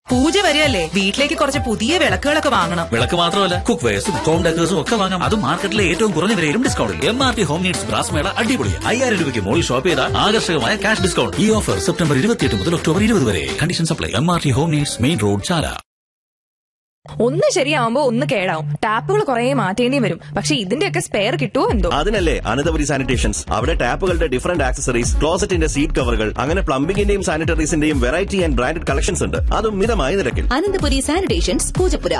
പൂജ വരെയല്ലേ വീട്ടിലേക്ക് കുറച്ച് പുതിയ വിളക്കുകളൊക്കെ വാങ്ങണം വിളക്ക് മാത്രമല്ല കുക്ക് വെയർസും ഹോം ഡെക്കേഴ്സും ഒക്കെ വാങ്ങാം അതും മാർക്കറ്റിലെ ഏറ്റവും കുറഞ്ഞ വിലയിലും ഡിസ്കൗണ്ടിൽ M R T home needs brass mela അടിപൊളി അയ്യായിരം രൂപയ്ക്ക് മുകളിൽ ഷോപ്പ് ചെയ്താൽ ആകർഷകമായ ക്യാഷ് ഡിസ്കൗണ്ട് ഈ ഓഫർ സെപ്റ്റംബർ ഇരുപത്തിയെട്ട് മുതൽ ഒക്ടോബർ ഇരുപത് വരെ condition supply M R T home needs main road Chala ഒന്ന് ശരിയാവുമ്പോ ഒന്ന് കേടാവും ടാപ്പുകൾ കുറെ മാറ്റേണ്ടി വരും പക്ഷെ ഇതിന്റെയൊക്കെ സ്പെയർ കിട്ടുമോ എന്തോ അതിനല്ലേ അനന്തപുരി സാനിറ്റേഷൻസ് അവിടെ ടാപ്പുകളുടെ ഡിഫറന്റ് ആക്സസറീസ് ക്ലോസറ്റിന്റെ സീറ്റ് കവറുകൾ അങ്ങനെ പ്ലംബിംഗിന്റെയും സാനിറ്ററീസിന്റെയും വെറൈറ്റി ആൻഡ് ബ്രാൻഡഡ് കളക്ഷൻസ് ഉണ്ട് അതും മിതമായ നിരക്കിൽ അനന്തപുരി സാനിറ്റേഷൻസ് പൂജപ്പുര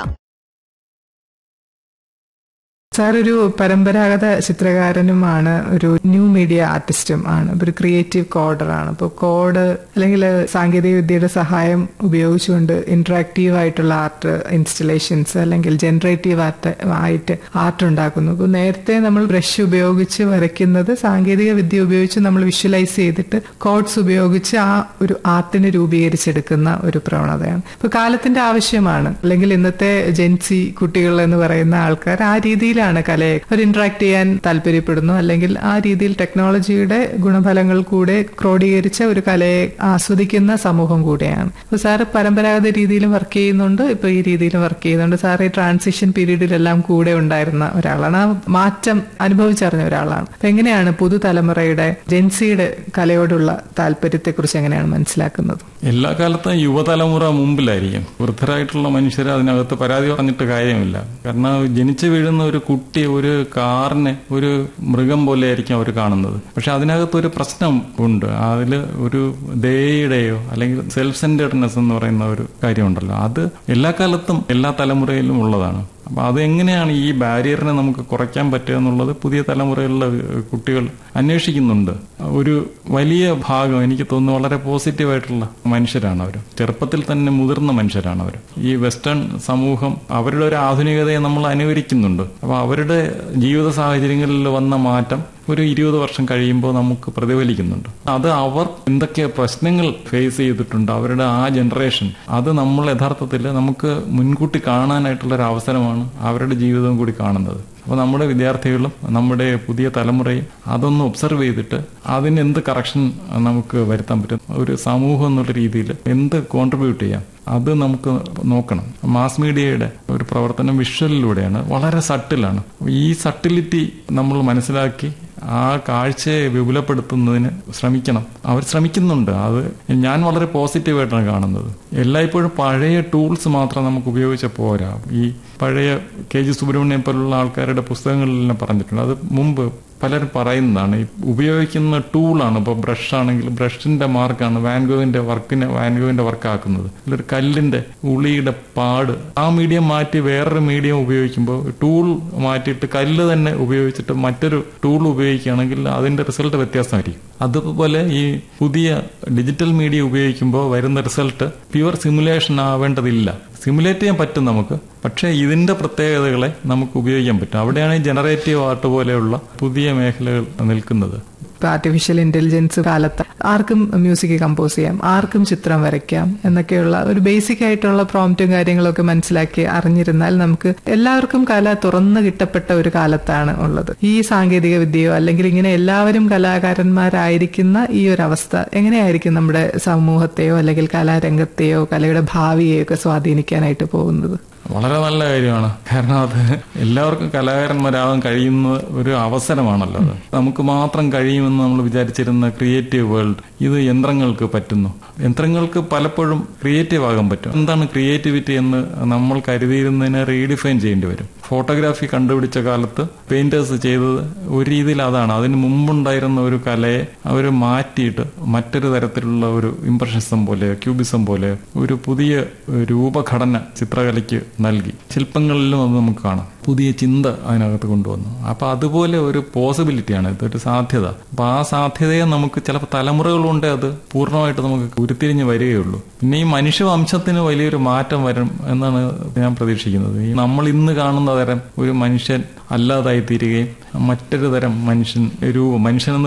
സാർ ഒരു പരമ്പരാഗത ചിത്രകാരനുമാണ് ഒരു ന്യൂ മീഡിയ ആർട്ടിസ്റ്റും ആണ് ഒരു ക്രിയേറ്റീവ് കോഡറാണ് അപ്പോൾ കോഡ് അല്ലെങ്കിൽ സാങ്കേതിക വിദ്യയുടെ സഹായം ഉപയോഗിച്ചുകൊണ്ട് ഇന്ററാക്റ്റീവ് ആയിട്ടുള്ള ആർട്ട് ഇൻസ്റ്റലേഷൻസ് അല്ലെങ്കിൽ ജനറേറ്റീവ് ആർട്ട് ആയിട്ട് ആർട്ട് ഉണ്ടാക്കുന്നു അപ്പോൾ നേരത്തെ നമ്മൾ ബ്രഷ് ഉപയോഗിച്ച് വരയ്ക്കുന്നത് സാങ്കേതിക വിദ്യ ഉപയോഗിച്ച് നമ്മൾ വിഷ്വലൈസ് ചെയ്തിട്ട് കോഡ്സ് ഉപയോഗിച്ച് ആ ഒരു ആർട്ടിനെ രൂപീകരിച്ചെടുക്കുന്ന ഒരു പ്രവണതയാണ് ഇപ്പോൾ കാലത്തിന്റെ ആവശ്യമാണ് അല്ലെങ്കിൽ ഇന്നത്തെ ജെൻസി കുട്ടികൾ എന്ന് പറയുന്ന ആൾക്കാർ ആ രീതിയിലാണ് കലയെ അവർ ഇന്ററാക്ട് ചെയ്യാൻ താല്പര്യപ്പെടുന്നു അല്ലെങ്കിൽ ആ രീതിയിൽ ടെക്നോളജിയുടെ ഗുണഫലങ്ങൾ കൂടെ ക്രോഡീകരിച്ച ഒരു കലയെ ആസ്വദിക്കുന്ന സമൂഹം കൂടെയാണ് അപ്പൊ സാറ് പരമ്പരാഗത രീതിയിലും വർക്ക് ചെയ്യുന്നുണ്ട് ഇപ്പൊ ഈ രീതിയിലും വർക്ക് ചെയ്യുന്നുണ്ട് സാറ് ഈ ട്രാൻസിഷൻ പീരീഡിലെല്ലാം കൂടെ ഉണ്ടായിരുന്ന ഒരാളാണ് ആ മാറ്റം അനുഭവിച്ചറിഞ്ഞ ഒരാളാണ് അപ്പൊ എങ്ങനെയാണ് പുതുതലമുറയുടെ ജെൻസിയുടെ കലയോടുള്ള താല്പര്യത്തെക്കുറിച്ച് എങ്ങനെയാണ് മനസ്സിലാക്കുന്നത് എല്ലാ കാലത്തും യുവതലമുറ മുമ്പിലായിരിക്കും വൃദ്ധരായിട്ടുള്ള മനുഷ്യർ അതിനകത്ത് പരാതി പറഞ്ഞിട്ട് കാര്യമില്ല കാരണം ജനിച്ചു വീഴുന്ന ഒരു കുട്ടി ഒരു കാറിനെ ഒരു മൃഗം പോലെ ആയിരിക്കും അവർ കാണുന്നത് പക്ഷെ അതിനകത്ത് ഒരു പ്രശ്നം ഉണ്ട് അതിൽ ഒരു ദയയുടെയോ അല്ലെങ്കിൽ സെൽഫ് സെന്റേഡ്നെസ് എന്ന് പറയുന്ന ഒരു കാര്യമുണ്ടല്ലോ അത് എല്ലാ കാലത്തും എല്ലാ തലമുറയിലും ഉള്ളതാണ് അപ്പൊ അതെങ്ങനെയാണ് ഈ ബാരിയറിനെ നമുക്ക് കുറയ്ക്കാൻ പറ്റുക എന്നുള്ളത് പുതിയ തലമുറയിലുള്ള കുട്ടികൾ അന്വേഷിക്കുന്നുണ്ട് ഒരു വലിയ ഭാഗം എനിക്ക് തോന്നുന്നു വളരെ പോസിറ്റീവായിട്ടുള്ള മനുഷ്യരാണ് അവർ ചെറുപ്പത്തിൽ തന്നെ മുതിർന്ന മനുഷ്യരാണ് അവർ ഈ വെസ്റ്റേൺ സമൂഹം അവരുടെ ഒരു ആധുനികതയെ നമ്മൾ അനുകരിക്കുന്നുണ്ട് അപ്പൊ അവരുടെ ജീവിത സാഹചര്യങ്ങളിൽ വന്ന മാറ്റം ഒരു ഇരുപത് വർഷം കഴിയുമ്പോൾ നമുക്ക് പ്രതിഫലിക്കുന്നുണ്ട് അത് അവർ എന്തൊക്കെ പ്രശ്നങ്ങൾ ഫേസ് ചെയ്തിട്ടുണ്ട് അവരുടെ ആ ജനറേഷൻ അത് നമ്മൾ യഥാർത്ഥത്തിൽ നമുക്ക് മുൻകൂട്ടി കാണാനായിട്ടുള്ള ഒരു അവസരമാണ് അവരുടെ ജീവിതവും കൂടി കാണുന്നത് അപ്പോൾ നമ്മുടെ വിദ്യാർത്ഥികളും നമ്മുടെ പുതിയ തലമുറയും അതൊന്ന് ഒബ്സർവ് ചെയ്തിട്ട് അതിന് എന്ത് കറക്ഷൻ നമുക്ക് വരുത്താൻ പറ്റും ഒരു സമൂഹം എന്നുള്ള രീതിയിൽ എന്ത് കോൺട്രിബ്യൂട്ട് ചെയ്യാം അത് നമുക്ക് നോക്കണം മാസ് മീഡിയയുടെ ഒരു പ്രവർത്തനം വിഷ്വലിലൂടെയാണ് വളരെ സട്ടിലാണ് ഈ സട്ടിലിറ്റി നമ്മൾ മനസ്സിലാക്കി ആ കാഴ്ചയെ വിപുലപ്പെടുത്തുന്നതിന് ശ്രമിക്കണം അവർ ശ്രമിക്കുന്നുണ്ട് അത് ഞാൻ വളരെ പോസിറ്റീവായിട്ടാണ് കാണുന്നത് എല്ലായ്പ്പോഴും പഴയ ടൂൾസ് മാത്രം നമുക്ക് ഉപയോഗിച്ച പോരാ ഈ പഴയ കെ ജി സുബ്രഹ്മണ്യം പോലുള്ള ആൾക്കാരുടെ പുസ്തകങ്ങളിലെല്ലാം പറഞ്ഞിട്ടുണ്ട് അത് മുമ്പ് പലരും പറയുന്നതാണ് ഈ ഉപയോഗിക്കുന്ന ടൂളാണ് ഇപ്പോൾ ബ്രഷ് ആണെങ്കിൽ ബ്രഷിന്റെ മാർക്കാണ് വാൻഗോവിന്റെ വർക്കിനെ വാൻഗോവിന്റെ വർക്കാക്കുന്നത് ഒരു കല്ലിന്റെ ഉളിയുടെ പാട് ആ മീഡിയം മാറ്റി വേറൊരു മീഡിയം ഉപയോഗിക്കുമ്പോൾ ടൂൾ മാറ്റിയിട്ട് കല്ല് തന്നെ ഉപയോഗിച്ചിട്ട് മറ്റൊരു ടൂൾ ഉപയോഗിക്കുകയാണെങ്കിൽ അതിന്റെ റിസൾട്ട് വ്യത്യാസമായിരിക്കും അതുപോലെ ഈ പുതിയ ഡിജിറ്റൽ മീഡിയ ഉപയോഗിക്കുമ്പോൾ വരുന്ന റിസൾട്ട് പ്യുവർ സിമുലേഷൻ ആവേണ്ടതില്ല സിമുലേറ്റ് ചെയ്യാൻ പറ്റും നമുക്ക് പക്ഷേ ഇതിന്റെ പ്രത്യേകതകളെ നമുക്ക് ഉപയോഗിക്കാൻ പറ്റും അവിടെയാണ് ഈ ജനറേറ്റീവ് ആർട്ട് പോലെയുള്ള പുതിയ മേഖലകൾ നിൽക്കുന്നത് ഇപ്പൊ ആർട്ടിഫിഷ്യൽ ഇന്റലിജൻസ് കാലത്ത് ആർക്കും മ്യൂസിക് കമ്പോസ് ചെയ്യാം ആർക്കും ചിത്രം വരയ്ക്കാം എന്നൊക്കെയുള്ള ഒരു ബേസിക് ആയിട്ടുള്ള പ്രോംപ്റ്റും കാര്യങ്ങളൊക്കെ മനസ്സിലാക്കി അറിഞ്ഞിരുന്നാൽ നമുക്ക് എല്ലാവർക്കും കല തുറന്നു കിട്ടപ്പെട്ട ഒരു കാലത്താണ് ഉള്ളത് ഈ സാങ്കേതിക വിദ്യയോ അല്ലെങ്കിൽ ഇങ്ങനെ എല്ലാവരും കലാകാരന്മാരായിരിക്കുന്ന ഈ ഒരു അവസ്ഥ എങ്ങനെയായിരിക്കും നമ്മുടെ സമൂഹത്തെയോ അല്ലെങ്കിൽ കലാരംഗത്തെയോ കലയുടെ ഭാവിയെയോ ഒക്കെ സ്വാധീനിക്കാനായിട്ട് പോകുന്നത് വളരെ നല്ല കാര്യമാണ് കാരണം അത് എല്ലാവർക്കും കലാകാരന്മാരാകാൻ കഴിയുന്ന ഒരു അവസരമാണല്ലോ അത് നമുക്ക് മാത്രം കഴിയുമെന്ന് നമ്മൾ വിചാരിച്ചിരുന്ന ക്രിയേറ്റീവ് വേൾഡ് ഇത് യന്ത്രങ്ങൾക്ക് പറ്റുന്നു യന്ത്രങ്ങൾക്ക് പലപ്പോഴും ക്രിയേറ്റീവ് ആകാൻ പറ്റും എന്താണ് ക്രിയേറ്റിവിറ്റി എന്ന് നമ്മൾ കരുതിയിരുന്നതിനെ റീഡിഫൈൻ ചെയ്യേണ്ടി വരും ഫോട്ടോഗ്രാഫി കണ്ടുപിടിച്ച കാലത്ത് പെയിന്റേഴ്സ് ചെയ്തത് ഒരു രീതിയിൽ അതാണ് അതിന് മുമ്പുണ്ടായിരുന്ന ഒരു കലയെ അവർ മാറ്റിയിട്ട് മറ്റൊരു തരത്തിലുള്ള ഒരു ഇംപ്രഷനിസം പോലെ ക്യൂബിസം പോലെ ഒരു പുതിയ രൂപഘടന ചിത്രകലയ്ക്ക് നൽകി ശില്പങ്ങളിലും അത് നമുക്ക് കാണാം പുതിയ ചിന്ത അതിനകത്ത് കൊണ്ടുവന്നു അപ്പൊ അതുപോലെ ഒരു പോസിബിലിറ്റിയാണ് ഇതൊരു സാധ്യത അപ്പൊ ആ സാധ്യതയെ നമുക്ക് ചിലപ്പോൾ തലമുറകൾ കൊണ്ട് അത് പൂർണ്ണമായിട്ട് നമുക്ക് ഉരുത്തിരിഞ്ഞ് വരികയുള്ളൂ പിന്നെ ഈ മനുഷ്യവംശത്തിന് വലിയൊരു മാറ്റം വരും എന്നാണ് ഞാൻ പ്രതീക്ഷിക്കുന്നത് ഈ നമ്മൾ ഇന്ന് കാണുന്ന തരം ഒരു മനുഷ്യൻ അല്ലാതായി തീരുകയും മറ്റൊരു തരം മനുഷ്യൻ രൂപം മനുഷ്യനെന്ന്